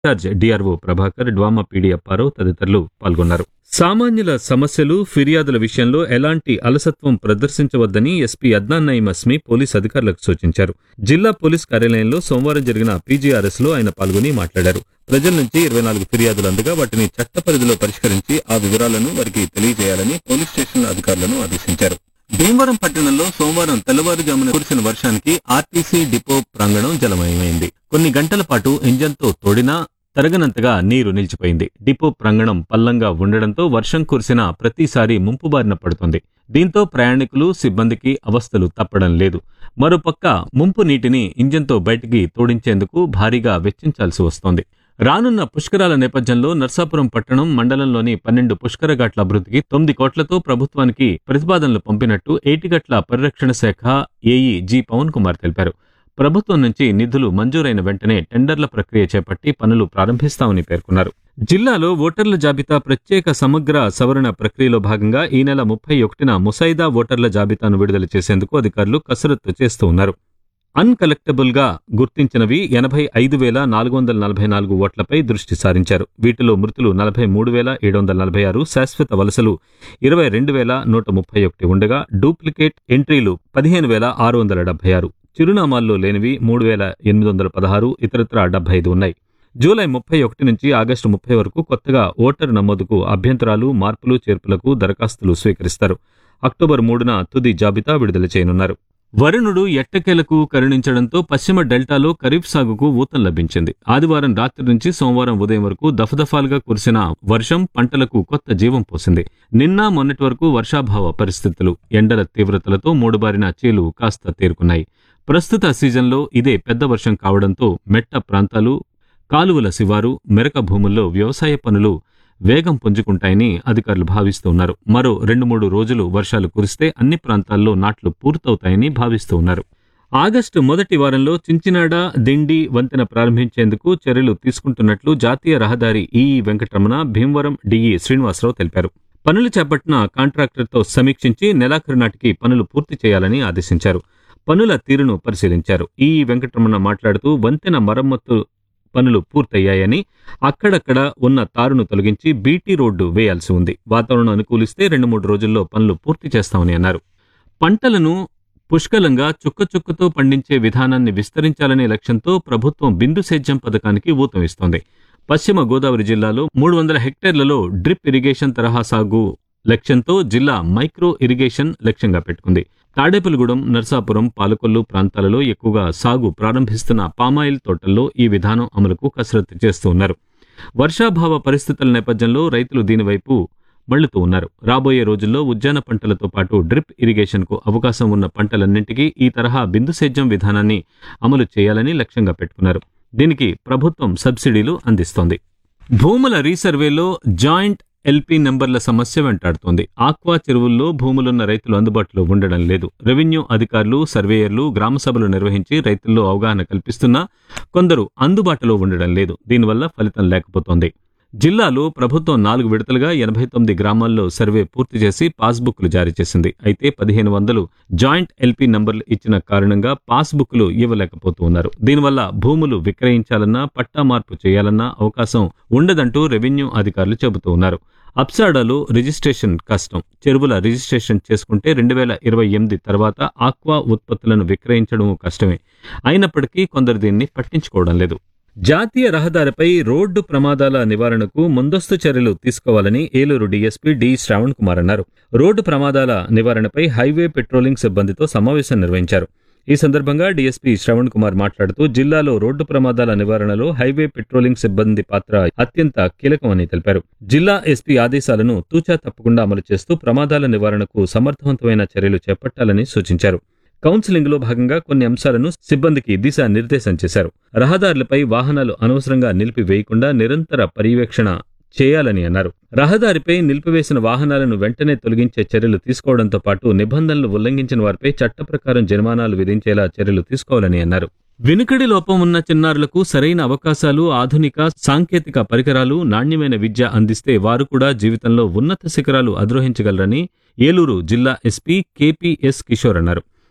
incharge DRO Prabhakar DWAMA PD Apparao తదితరులు పాల్గొన్నారు సామాన్యుల సమస్యలు ఫిర్యాదుల విషయంలో ఎలాంటి అలసత్వం ప్రదర్శించవద్దని ఎస్పీ అద్నాన్ నయీం అస్మి పోలీస్ అధికారులకు సూచించారు జిల్లా పోలీస్ కార్యాలయంలో సోమవారం జరిగిన పీజీఆర్ఎస్ లో ఆయన పాల్గొని మాట్లాడారు ప్రజల నుంచి ఇరవై నాలుగు ఫిర్యాదులు అందగా వాటిని చట్ట పరిధిలో పరిష్కరించి ఆ వివరాలను వారికి తెలియజేయాలని పోలీస్ స్టేషన్ల అధికారులను ఆదేశించారు భీమవరం పట్టణంలో సోమవారం తెల్లవారుజామున కురిసిన వర్షానికి ఆర్టీసీ డిపో ప్రాంగణం జలమయమైంది కొన్ని గంటల పాటు ఇంజన్తో తోడినా తరగనంతగా నీరు నిలిచిపోయింది డిపో ప్రాంగణం పల్లంగా ఉండడంతో వర్షం కురిసిన ప్రతిసారి ముంపు బారిన పడుతుంది దీంతో ప్రయాణికులు సిబ్బందికి అవస్థలు తప్పడం లేదు మరోపక్క ముంపు నీటిని ఇంజన్తో బయటికి తోడించేందుకు భారీగా వెచ్చించాల్సి వస్తోంది రానున్న పుష్కరాల నేపథ్యంలో నర్సాపురం పట్టణం మండలంలోని పన్నెండు పుష్కర ఘాట్ల అభివృద్ధికి తొమ్మిది కోట్లతో ప్రభుత్వానికి ప్రతిపాదనలు పంపినట్టు ఏటిగట్ల పరిరక్షణ శాఖ ఏఈ జి పవన్ కుమార్ తెలిపారు ప్రభుత్వం నుంచి నిధులు మంజూరైన వెంటనే టెండర్ల ప్రక్రియ చేపట్టి పనులు ప్రారంభిస్తామని పేర్కొన్నారు జిల్లాలో ఓటర్ల జాబితా ప్రత్యేక సమగ్ర సవరణ ప్రక్రియలో భాగంగా ఈ నెల ముప్పై ఒకటిన ముసాయిదా ఓటర్ల జాబితాను విడుదల చేసేందుకు అధికారులు కసరత్తు చేస్తూ ఉన్నారు అన్కలెక్టబుల్ గా గుర్తించినవి ఎనభై ఐదు వేల నాలుగు వందల నలభై నాలుగు ఓట్లపై దృష్టి సారించారు వీటిలో మృతులు నలభై మూడు వేల ఏడు వందల నలభై ఆరు శాశ్వత వలసలు ఇరవై రెండు వేల నూట ముప్పై ఒకటి ఉండగా డూప్లికేట్ ఎంట్రీలు పదిహేను వేల ఆరు వందల డెబ్బై ఆరు చిరునామాల్లో లేనివి మూడు వేల ఎనిమిది వందల పదహారు ఇతరత్ర డెబ్బై ఐదు ఉన్నాయి జూలై ముప్పై ఒకటి నుంచి ఆగస్టు ముప్పై వరకు కొత్తగా ఓటరు నమోదుకు అభ్యంతరాలు మార్పులు చేర్పులకు దరఖాస్తులు స్వీకరిస్తారు అక్టోబర్ మూడున తుది జాబితా విడుదల చేయనున్నారు వరుణుడు ఎట్టకేలకు కరుణించడంతో పశ్చిమ డెల్టాలో ఖరీఫ్ సాగుకు ఊతం లభించింది ఆదివారం రాత్రి నుంచి సోమవారం ఉదయం వరకు దఫదఫాలుగా కురిసిన వర్షం పంటలకు కొత్త జీవం పోసింది నిన్న మొన్నటి వరకు వర్షాభావ పరిస్థితులు ఎండల తీవ్రతలతో మూడుబారిన చేలు కాస్త తేరుకున్నాయి ప్రస్తుత సీజన్లో ఇదే పెద్ద వర్షం కావడంతో మెట్ట ప్రాంతాలు కాలువల శివారు మెరక భూముల్లో వ్యవసాయ పనులు వేగం పుంజుకుంటాయని అధికారులు భావిస్తూ ఉన్నారు మరో రెండు మూడు రోజులు వర్షాలు కురిస్తే అన్ని ప్రాంతాల్లో నాట్లు పూర్తవుతాయని భావిస్తూ ఉన్నారు ఆగస్టు మొదటి వారంలో చించినాడ దిండి వంతెన ప్రారంభించేందుకు చర్యలు తీసుకుంటున్నట్లు జాతీయ రహదారి ఈఈ వెంకటరమణ భీమవరం డిఈ శ్రీనివాసరావు తెలిపారు పనులు చేపట్టిన కాంట్రాక్టర్తో సమీక్షించి నెలాఖరు నాటికి పనులు పూర్తి చేయాలని ఆదేశించారు పనుల తీరును పరిశీలించారు ఈఈ వెంకటరమణ మాట్లాడుతూ వంతెన మరమ్మతు పనులు పూర్తయ్యాయని అక్కడక్కడ ఉన్న తారును తొలగించి బీటీ రోడ్డు వేయాల్సి ఉంది వాతావరణం అనుకూలిస్తే రెండు మూడు రోజుల్లో పనులు పూర్తి చేస్తామని అన్నారు పంటలను పుష్కలంగా చుక్క చుక్కతో పండించే విధానాన్ని విస్తరించాలనే లక్ష్యంతో ప్రభుత్వం బిందు సేద్యం పథకానికి ఊతం ఇస్తోంది పశ్చిమ గోదావరి జిల్లాలో మూడు వందల హెక్టేర్లలో డ్రిప్ ఇరిగేషన్ తరహా సాగు లక్ష్యంతో జిల్లా మైక్రో ఇరిగేషన్ లక్ష్యంగా పెట్టుకుంది తాడేపల్లిగూడెం నర్సాపురం పాలకొల్లు ప్రాంతాలలో ఎక్కువగా సాగు ప్రారంభిస్తున్న పామాయిల్ తోటల్లో ఈ విధానం అమలుకు కసరత్తు చేస్తూ ఉన్నారు వర్షాభావ పరిస్థితుల నేపథ్యంలో రైతులు దీనివైపు మళ్లుతూ ఉన్నారు రాబోయే రోజుల్లో ఉద్యాన పంటలతో పాటు డ్రిప్ ఇరిగేషన్కు అవకాశం ఉన్న పంటలన్నింటికీ ఈ తరహా బిందు సేద్యం విధానాన్ని అమలు చేయాలని లక్ష్యంగా పెట్టుకున్నారు దీనికి ప్రభుత్వం సబ్సిడీలు అందిస్తోంది భూముల రీసర్వేలో జాయింట్ ఎల్పీ నెంబర్ల సమస్య వెంటాడుతోంది ఆక్వా చెరువుల్లో భూములున్న రైతులు అందుబాటులో ఉండడం లేదు రెవెన్యూ అధికారులు సర్వేయర్లు గ్రామ సభలు నిర్వహించి రైతుల్లో అవగాహన కల్పిస్తున్నా కొందరు అందుబాటులో ఉండడం లేదు దీనివల్ల ఫలితం లేకపోతోంది జిల్లాలో ప్రభుత్వం నాలుగు విడతలుగా ఎనభై తొమ్మిది గ్రామాల్లో సర్వే పూర్తి చేసి పాస్బుక్లు జారీ చేసింది అయితే పదిహేను వందలు జాయింట్ ఎల్పీ నంబర్లు ఇచ్చిన కారణంగా పాస్బుక్లు ఇవ్వలేకపోతూ ఉన్నారు దీనివల్ల భూములు విక్రయించాలన్నా పట్టా మార్పు చేయాలన్నా అవకాశం ఉండదంటూ రెవెన్యూ అధికారులు చెబుతూ ఉన్నారు అప్సాడాలో రిజిస్ట్రేషన్ కష్టం చెరువుల రిజిస్ట్రేషన్ చేసుకుంటే రెండు వేల ఇరవై ఎనిమిది తర్వాత ఆక్వా ఉత్పత్తులను విక్రయించడం కష్టమే అయినప్పటికీ కొందరు దీన్ని పట్టించుకోవడం లేదు జాతీయ రహదారిపై రోడ్డు ప్రమాదాల నివారణకు ముందస్తు చర్యలు తీసుకోవాలని ఏలూరు డీఎస్పీ డి శ్రావణ్ కుమార్ అన్నారు రోడ్డు ప్రమాదాల నివారణపై హైవే పెట్రోలింగ్ సిబ్బందితో సమావేశం నిర్వహించారు ఈ సందర్భంగా డీఎస్పీ శ్రవణ్ కుమార్ మాట్లాడుతూ జిల్లాలో రోడ్డు ప్రమాదాల నివారణలో హైవే పెట్రోలింగ్ సిబ్బంది పాత్ర అత్యంత కీలకమని తెలిపారు జిల్లా ఎస్పీ ఆదేశాలను తూచా తప్పకుండా అమలు చేస్తూ ప్రమాదాల నివారణకు సమర్థవంతమైన చర్యలు చేపట్టాలని సూచించారు కౌన్సిలింగ్ లో భాగంగా కొన్ని అంశాలను సిబ్బందికి దిశానిర్దేశం చేశారు రహదారులపై వాహనాలు అనవసరంగా నిలిపివేయకుండా నిరంతర పర్యవేక్షణ చేయాలని అన్నారు రహదారిపై నిలిపివేసిన వాహనాలను వెంటనే తొలగించే చర్యలు తీసుకోవడంతో పాటు నిబంధనలు ఉల్లంఘించిన వారిపై చట్ట ప్రకారం జరిమానాలు విధించేలా చర్యలు తీసుకోవాలని అన్నారు వినికిడి లోపం ఉన్న చిన్నారులకు సరైన అవకాశాలు ఆధునిక సాంకేతిక పరికరాలు నాణ్యమైన విద్య అందిస్తే వారు కూడా జీవితంలో ఉన్నత శిఖరాలు అధిరోహించగలరని ఏలూరు జిల్లా ఎస్పీ కేపీఎస్ కిషోర్ అన్నారు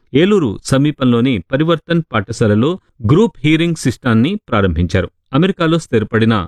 ఏలూరు సమీపంలోని పరివర్తన్ పాఠశాలలో గ్రూప్ హీరింగ్ సిస్టాన్ని ప్రారంభించారు అమెరికాలో స్థిరపడిన